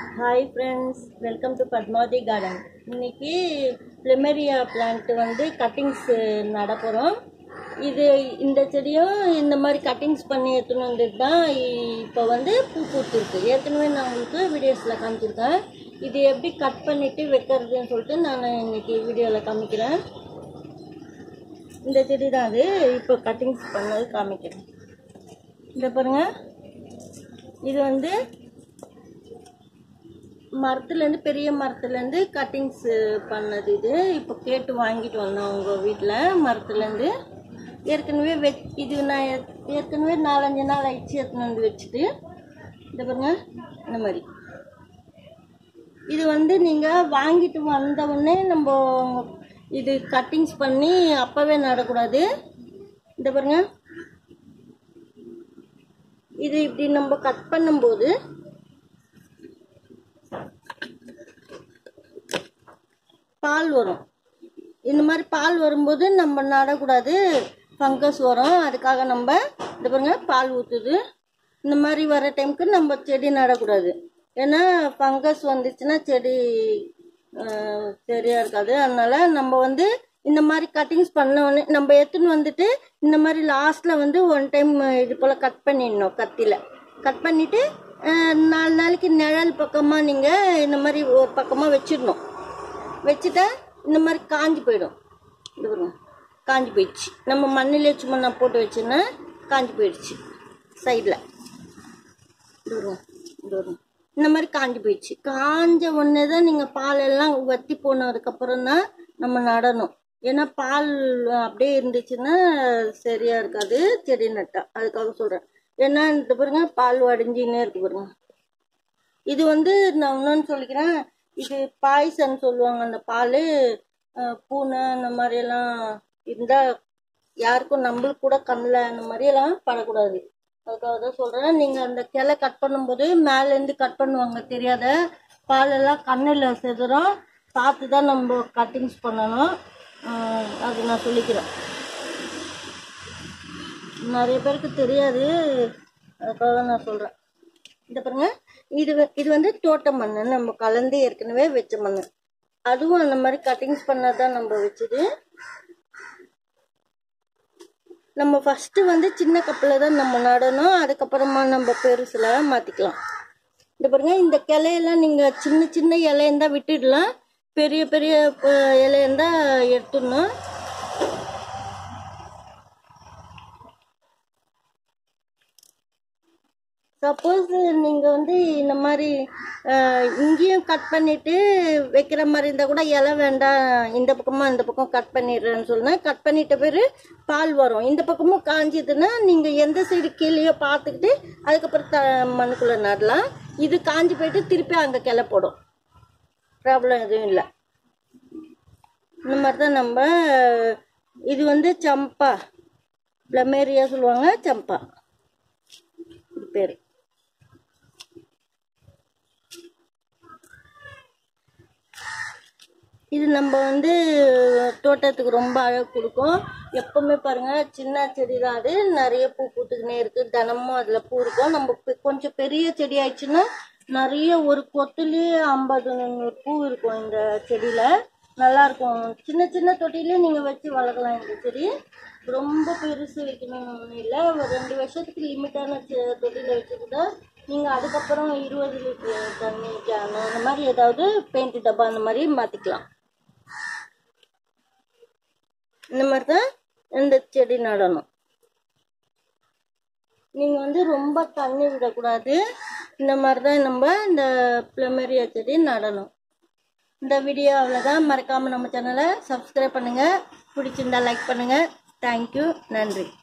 hi friends welcome to Padmavathi garden இன்னைக்கு plumeria plant வந்து cuttings நட போகிறோம் இது இந்த செடியும் இந்த மாதிரி கட்டிங்ஸ் பண்ணி எடுத்துன்னு வந்துட்டு தான் இப்போ வந்து பூ பூத்துருக்கு ஏற்கனவே நான் உங்களுக்கு வீடியோஸில் காமிச்சிருக்கேன் இது எப்படி கட் பண்ணிவிட்டு வைக்கிறதுன்னு சொல்லிட்டு நான் இன்னைக்கு வீடியோவில் காமிக்கிறேன் இந்த செடி தான் அது இப்போ கட்டிங்ஸ் பண்ணது காமிக்கிறேன் இந்த பாருங்க இது வந்து மரத்துலேருந்து பெரிய மரத்துலேருந்து கட்டிங்ஸ் பண்ணது இது இப்போ கேட்டு வாங்கிட்டு வந்தோம் உங்கள் வீட்டில் மரத்துலேருந்து ஏற்கனவே வெ இது நான் ஏற்- ஏற்கனவே நாலஞ்சு நாள் ஆயிடுச்சு எடுத்துன்னு வந்து வச்சுட்டு இந்த பாருங்க இந்த மாதிரி இது வந்து நீங்கள் வாங்கிட்டு வந்த உடனே நம்ம இது கட்டிங்ஸ் பண்ணி அப்போவே நடக்கூடாது இந்த பாருங்க இது இப்படி நம்ம கட் பண்ணும்போது பால் வரும் இந்த மாதிரி பால் வரும்போது நம்ம நடக்கூடாது ஃபங்கஸ் வரும் அதுக்காக நம்ம இந்த பாருங்க பால் ஊற்றுது இந்த மாதிரி வர டைமுக்கு நம்ம செடி நடக்கூடாது ஏன்னா ஃபங்கஸ் வந்துச்சுன்னா செடி அஹ், சரியா இருக்காது அதனால நம்ம வந்து இந்த மாதிரி கட்டிங்ஸ் பண்ண உடனே நம்ம எடுத்துன்னு வந்துட்டு இந்த மாதிரி லாஸ்ட்டில் வந்து ஒன் டைம் இது போல் கட் பண்ணிடணும் கத்தியில் கட் பண்ணிவிட்டு நாலு நாளைக்கு நிழல் பக்கமாக நீங்கள் இந்த மாதிரி ஒரு பக்கமாக வச்சிடணும் வச்சுட்டா இந்த மாதிரி காஞ்சி போயிடும் இது பாருங்க காஞ்சி போயிடுச்சு நம்ம மண்ணிலே சும்மா நான் போட்டு வச்சேன்னா காஞ்சி போயிடுச்சு சைடில் இது பாருங்க இது பாருங்க இந்த மாதிரி காஞ்சி போயிடுச்சு காஞ்ச உடனே தான் நீங்கள் பாலெல்லாம் வத்தி போனதுக்கப்புறம் தான் நம்ம நடணும் ஏன்னா பால் அப்படியே இருந்துச்சுன்னா சரியா இருக்காது செடி நட்டா அதுக்காக சொல்கிறேன் ஏன்னா இந்த பாருங்க பால் வடிஞ்சின்னே இருக்கு பாருங்க இது வந்து நான் இன்னொன்று சொல்லிக்கிறேன் இது பாய்சன் சொல்லுவாங்க அந்த பால் பூனை அந்த மாதிரியெல்லாம் இருந்தால் யாருக்கும் நம்மளுக்கு கூட கண்ணில் அந்த மாதிரியெல்லாம் படக்கூடாது அதுக்காக தான் சொல்கிறேன் நீங்கள் அந்த கிளை கட் பண்ணும்போது மேலேருந்து கட் பண்ணுவாங்க தெரியாத பாலெல்லாம் கண்ணில் செதுறோம் பார்த்து தான் நம்ம கட்டிங்ஸ் பண்ணணும் அஹ் அது நான் சொல்லிக்கிறேன் நிறைய பேருக்கு தெரியாது அதுக்காக நான் சொல்கிறேன் இந்த பாருங்க இது வ- இது வந்து தோட்ட மண் நம்ம கலந்து ஏற்கனவே வச்ச மண் அதுவும் அந்த மாதிரி கட்டிங்ஸ் பண்ணதான் நம்ம வச்சது நம்ம ஃபர்ஸ்ட் வந்து சின்ன கப்பில் தான் நம்ம நடணும் அதுக்கப்புறமா நம்ம பெருசுல மாத்திக்கலாம் இந்த பாருங்க இந்த கிளையெல்லாம் நீங்க சின்ன சின்ன இலையந்தா விட்டுடலாம் பெரிய பெரிய அஹ், இலையந்தா எடுத்துடணும் சப்போஸ் நீங்க வந்து இந்த மாதிரி அஹ், இங்கேயும் கட் பண்ணிட்டு வைக்கிற மாதிரி இருந்தா கூட இலை வேண்டாம் இந்த பக்கமா இந்த பக்கம் கட் பண்ணிடுறேன்னு சொன்னா கட் பண்ணிட்ட பிறகு பால் வரும் இந்த பக்கமும் காஞ்சதுன்னா நீங்க எந்த சைடு கீழேயோ பார்த்துக்கிட்டு அதுக்கப்புறம் த மண்ணுக்குள்ள நடலாம் இது காஞ்சி போயிட்டு திருப்பி அங்க கிளை போடும் ப்ராப்ளம் எதுவும் இல்லை இந்த மாதிரி தான் நம்ம இது வந்து சம்பா பிளமேரியா சொல்லுவாங்க சம்பா இது பேர் இது நம்ம வந்து தோட்டத்துக்கு ரொம்ப அழகு கொடுக்கும் எப்பவுமே பாருங்க சின்ன செடி தான் அது நிறைய பூ பூத்துக்கினே இருக்கு தினமும் அதுல பூ இருக்கும் நம்ம பெ- கொஞ்சம் பெரிய செடி ஆயிடுச்சுன்னா நிறைய ஒரு கொத்துலயே ஐம்பது நூறு பூ இருக்கும் இந்த செடியில நல்லா இருக்கும் சின்ன சின்ன தொட்டிலே நீங்க வச்சு வளர்க்கலாம் இந்த செடி ரொம்ப பெருசு வைக்கணும்னு ஒன்றும் இல்லை ஒரு ரெண்டு வருஷத்துக்கு லிமிட்டான தொட்டியில் வச்சுக்கிட்டா நீங்கள் அதுக்கப்புறம் இருபது லிட்டர் தண்ணி கேனு அந்த மாதிரி ஏதாவது பெயிண்ட் டப்பா அந்த மாதிரி மாற்றிக்கலாம் இந்த மாதிரி தான் இந்த செடி நடணும் நீங்கள் வந்து ரொம்ப தண்ணி விடக்கூடாது இந்த மாதிரி தான் நம்ம இந்த பிளமரியா செடி நடணும் இந்த வீடியோ அவ்வளோதான் மறக்காமல் நம்ம சேனலை சப்ஸ்கிரைப் பண்ணுங்கள் பிடிச்சிருந்தா லைக் பண்ணுங்கள் தேங்க்யூ நன்றி